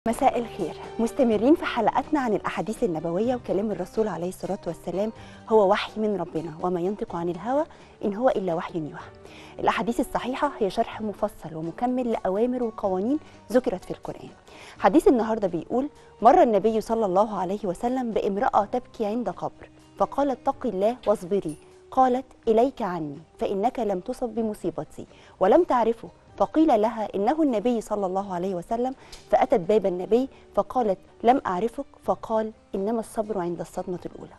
مساء الخير مستمرين في حلقاتنا عن الأحاديث النبوية وكلام الرسول عليه الصلاة والسلام هو وحي من ربنا وما ينطق عن الهوى إن هو إلا وحي يوحى الأحاديث الصحيحة هي شرح مفصل ومكمل لأوامر وقوانين ذكرت في القرآن حديث النهاردة بيقول مر النبي صلى الله عليه وسلم بامرأة تبكي عند قبر فقال اتقي الله واصبري قالت إليك عني فإنك لم تصب بمصيبتي ولم تعرفه فقيل لها إنه النبي صلى الله عليه وسلم فأتت باب النبي فقالت لم أعرفك فقال إنما الصبر عند الصدمة الأولى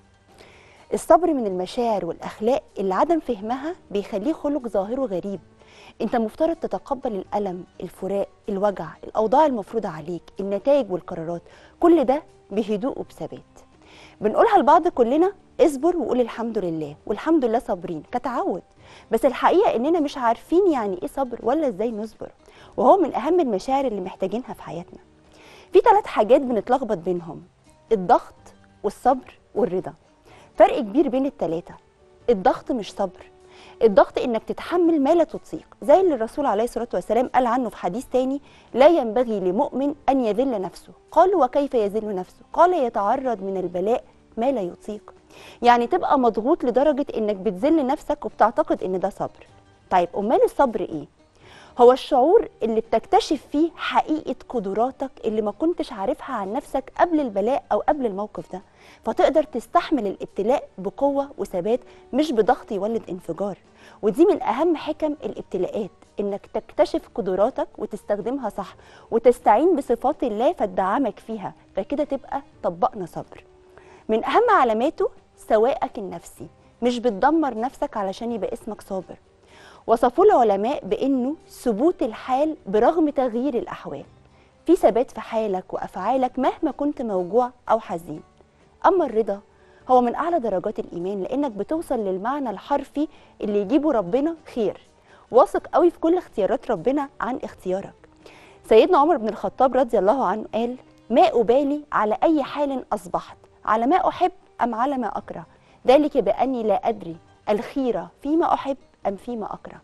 الصبر من المشاعر والأخلاق اللي عدم فهمها بيخليه خلق ظاهره غريب انت مفترض تتقبل الألم الفراق الوجع الأوضاع المفروضة عليك النتائج والقرارات كل ده بهدوء وبثبات بنقولها لبعض كلنا اصبر وقول الحمد لله والحمد لله صابرين كتعود بس الحقيقه اننا مش عارفين يعني ايه صبر ولا ازاي نصبر وهو من اهم المشاعر اللي محتاجينها في حياتنا في ثلاث حاجات بنتلخبط بينهم الضغط والصبر والرضا فرق كبير بين الثلاثه الضغط مش صبر الضغط انك تتحمل ما لا تطيق زي اللي الرسول عليه الصلاه والسلام قال عنه في حديث تاني لا ينبغي لمؤمن ان يذل نفسه قالوا وكيف يذل نفسه قال يتعرض من البلاء ما لا يطيق يعني تبقى مضغوط لدرجه انك بتذل نفسك وبتعتقد ان ده صبر طيب امال الصبر ايه هو الشعور اللي بتكتشف فيه حقيقة قدراتك اللي ما كنتش عارفها عن نفسك قبل البلاء أو قبل الموقف ده فتقدر تستحمل الابتلاء بقوة وثبات مش بضغط يولد انفجار ودي من أهم حكم الابتلاءات إنك تكتشف قدراتك وتستخدمها صح وتستعين بصفات الله فتدعمك فيها فكده تبقى طبقنا صبر من أهم علاماته سواءك النفسي مش بتدمر نفسك علشان يبقى اسمك صابر وصفوا العلماء بانه ثبوت الحال برغم تغيير الاحوال في ثبات في حالك وافعالك مهما كنت موجوع او حزين اما الرضا هو من اعلى درجات الايمان لانك بتوصل للمعنى الحرفي اللي يجيبه ربنا خير واثق قوي في كل اختيارات ربنا عن اختيارك سيدنا عمر بن الخطاب رضي الله عنه قال ما ابالي على اي حال اصبحت على ما احب ام على ما اكره ذلك باني لا ادري الخيره فيما احب أم فيما أكره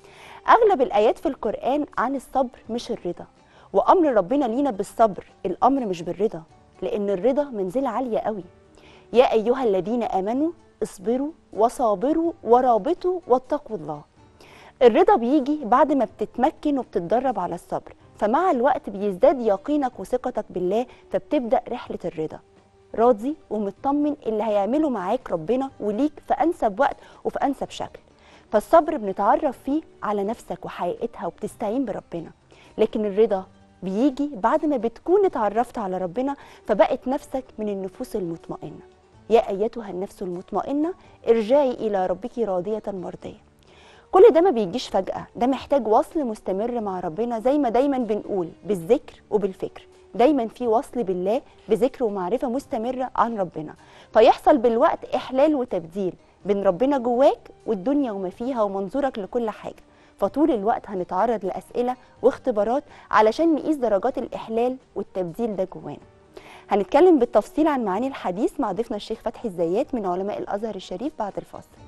أغلب الآيات في القرآن عن الصبر مش الرضا وأمر ربنا لينا بالصبر الأمر مش بالرضا لأن الرضا منزلة عالية قوي يا أيها الذين آمنوا اصبروا وصابروا ورابطوا واتقوا الله الرضا بيجي بعد ما بتتمكن وبتتدرب على الصبر فمع الوقت بيزداد يقينك وثقتك بالله فبتبدأ رحلة الرضا راضي ومطمن اللي هيعمله معاك ربنا وليك في أنسب وقت وفي أنسب شكل فالصبر بنتعرف فيه على نفسك وحقيقتها وبتستعين بربنا لكن الرضا بيجي بعد ما بتكون اتعرفت على ربنا فبقت نفسك من النفوس المطمئنة يا أيتها النفس المطمئنة ارجعي إلى ربك راضية مرضية كل ده ما بيجيش فجأة ده محتاج وصل مستمر مع ربنا زي ما دايما بنقول بالذكر وبالفكر دايما في وصل بالله بذكر ومعرفة مستمرة عن ربنا فيحصل بالوقت إحلال وتبديل بين ربنا جواك والدنيا وما فيها ومنظورك لكل حاجة فطول الوقت هنتعرض لأسئلة واختبارات علشان نقيس درجات الإحلال والتبديل ده جوانا هنتكلم بالتفصيل عن معاني الحديث مع ضيفنا الشيخ فتحي الزيات من علماء الأزهر الشريف بعد الفاصل